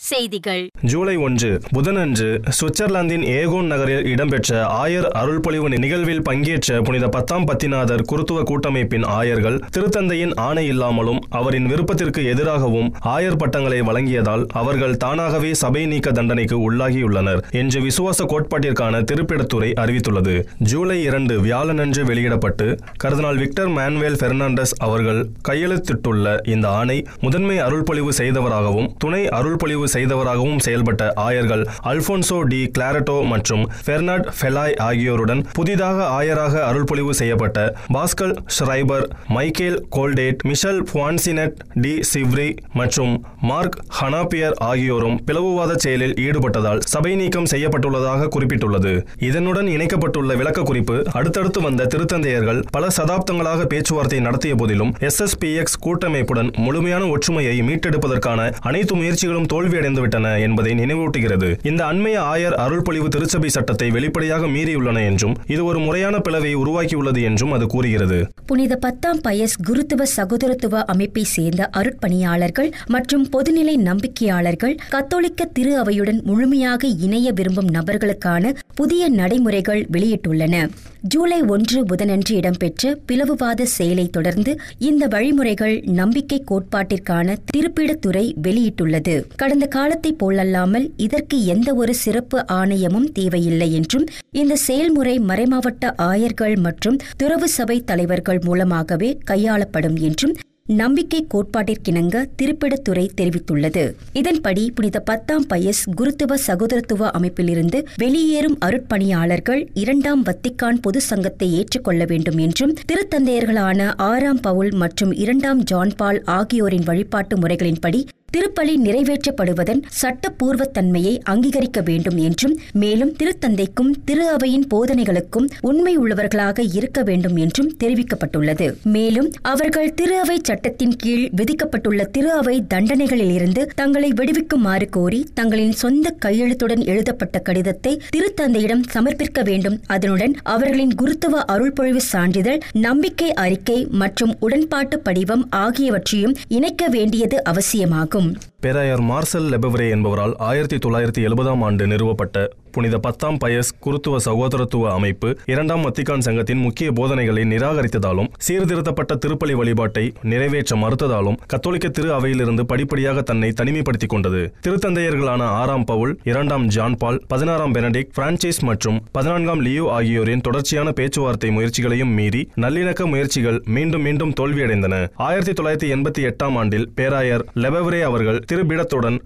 செய்திகள் ஜூலை ஒன்று புதனன்று சுவிட்சர்லாந்தின் ஏகோன் நகரில் இடம்பெற்ற ஆயர் அருள்பொழிவு நிகழ்வில் பங்கேற்ற புனித பத்தாம் பத்திநாதர் குருத்துவ கூட்டமைப்பின் ஆயர்கள் திருத்தந்தையின் ஆணை இல்லாமலும் அவரின் விருப்பத்திற்கு எதிராகவும் ஆயர் பட்டங்களை வழங்கியதால் அவர்கள் தானாகவே சபை நீக்க தண்டனைக்கு உள்ளாகியுள்ளனர் என்று விசுவாச கோட்பாட்டிற்கான திருப்பிடத்துறை அறிவித்துள்ளது ஜூலை இரண்டு வியாழனன்று வெளியிடப்பட்டு கர்தினால் விக்டர் மானுவேல் பெர்னாண்டஸ் அவர்கள் கையெழுத்திட்டுள்ள இந்த ஆணை முதன்மை அருள்பொழிவு செய்தவராகவும் துணை அருள்பொழிவு செய்தவராகவும் செயல்பட்ட ஆயர்கள் அல்போன்சோ டி கிளாரட்டோ மற்றும் பெர்னாட் ஃபெலாய் ஆகியோருடன் புதிதாக ஆயராக அருள்பொழிவு செய்யப்பட்ட Pascal Schreiber Michael Goldade Michel புவான்சினட் டி சிவ்ரி மற்றும் மார்க் ஹனாபியர் ஆகியோரும் பிளவுவாத செயலில் ஈடுபட்டதால் சபை நீக்கம் செய்யப்பட்டுள்ளதாக குறிப்பிட்டுள்ளது இதனுடன் இணைக்கப்பட்டுள்ள விளக்க குறிப்பு அடுத்தடுத்து வந்த திருத்தந்தையர்கள் பல சதாப்தங்களாக பேச்சுவார்த்தை நடத்திய போதிலும் எஸ்எஸ்பிஎக்ஸ் கூட்டமைப்புடன் முழுமையான ஒற்றுமையை மீட்டெடுப்பதற்கான அனைத்து முயற்சிகளும் தோல்வியடைந்துவிட்டன என்பதை நினைவூட்டுகிறது இந்த அண்மைய ஆயர் அருள்பொழிவு திருச்சபை சட்டத்தை வெளிப்படையாக மீறியுள்ளன என்றும் இது ஒரு முறையான பிளவை உருவாக்கியுள்ளது என்றும் அது கூறுகிறது புனித பத்தாம் பயஸ் குருத்துவ சகோதரத்துவ அமைப்பை சேர்ந்த அருட்பணியாளர்கள் மற்றும் பொதுநிலை நம்பிக்கையாளர்கள் கத்தோலிக்க திரு அவையுடன் முழுமையாக இணைய விரும்பும் நபர்களுக்கான புதிய நடைமுறைகள் வெளியிட்டுள்ளன ஜூலை ஒன்று புதனன்று இடம்பெற்ற பிளவுவாத செயலை தொடர்ந்து இந்த வழிமுறைகள் நம்பிக்கை கோட்பாட்டிற்கான திருப்பிடத்துறை வெளியிட்டுள்ளது கடந்த காலத்தைப் போலல்லாமல் இதற்கு எந்த ஒரு சிறப்பு ஆணையமும் தேவையில்லை என்றும் இந்த செயல்முறை மறைமாவட்ட ஆயர்கள் மற்றும் துறவு சபை தலைவர்கள் மூலமாகவே கையாளப்படும் என்றும் நம்பிக்கை கோட்பாட்டிற்கிணங்க திருப்பிடத்துறை தெரிவித்துள்ளது இதன்படி புனித பத்தாம் பயஸ் குருத்துவ சகோதரத்துவ அமைப்பிலிருந்து வெளியேறும் அருட்பணியாளர்கள் இரண்டாம் வத்திக்கான் பொது சங்கத்தை ஏற்றுக்கொள்ள வேண்டும் என்றும் திருத்தந்தையர்களான ஆறாம் பவுல் மற்றும் இரண்டாம் ஜான் பால் ஆகியோரின் வழிபாட்டு முறைகளின்படி திருப்பலி நிறைவேற்றப்படுவதன் சட்டப்பூர்வத்தன்மையை அங்கீகரிக்க வேண்டும் என்றும் மேலும் திருத்தந்தைக்கும் திரு அவையின் போதனைகளுக்கும் உண்மை உள்ளவர்களாக இருக்க வேண்டும் என்றும் தெரிவிக்கப்பட்டுள்ளது மேலும் அவர்கள் திரு அவை சட்டத்தின் கீழ் விதிக்கப்பட்டுள்ள திரு அவை தண்டனைகளிலிருந்து தங்களை விடுவிக்குமாறு கோரி தங்களின் சொந்த கையெழுத்துடன் எழுதப்பட்ட கடிதத்தை திருத்தந்தையிடம் சமர்ப்பிக்க வேண்டும் அதனுடன் அவர்களின் குருத்துவ அருள்பொழிவு சான்றிதழ் நம்பிக்கை அறிக்கை மற்றும் உடன்பாட்டு படிவம் ஆகியவற்றையும் இணைக்க வேண்டியது அவசியமாகும் பேராயர் மார்சல் லெபவரே என்பவரால் ஆயிரத்தி தொள்ளாயிரத்தி எழுபதாம் ஆண்டு நிறுவப்பட்ட புனித பத்தாம் பயஸ் குருத்துவ சகோதரத்துவ அமைப்பு இரண்டாம் வத்திக்கான் சங்கத்தின் முக்கிய போதனைகளை நிராகரித்ததாலும் சீர்திருத்தப்பட்ட திருப்பலி வழிபாட்டை நிறைவேற்ற மறுத்ததாலும் கத்தோலிக்க திரு அவையிலிருந்து படிப்படியாக தன்னை தனிமைப்படுத்திக் கொண்டது திருத்தந்தையர்களான ஆறாம் பவுல் இரண்டாம் ஜான் பால் பதினாறாம் பெனடிக் பிரான்சிஸ் மற்றும் பதினான்காம் லியோ ஆகியோரின் தொடர்ச்சியான பேச்சுவார்த்தை முயற்சிகளையும் மீறி நல்லிணக்க முயற்சிகள் மீண்டும் மீண்டும் தோல்வியடைந்தன ஆயிரத்தி தொள்ளாயிரத்தி எண்பத்தி எட்டாம் ஆண்டில் பேராயர் லெபவரே அவர்கள் திருபிடத்துடன்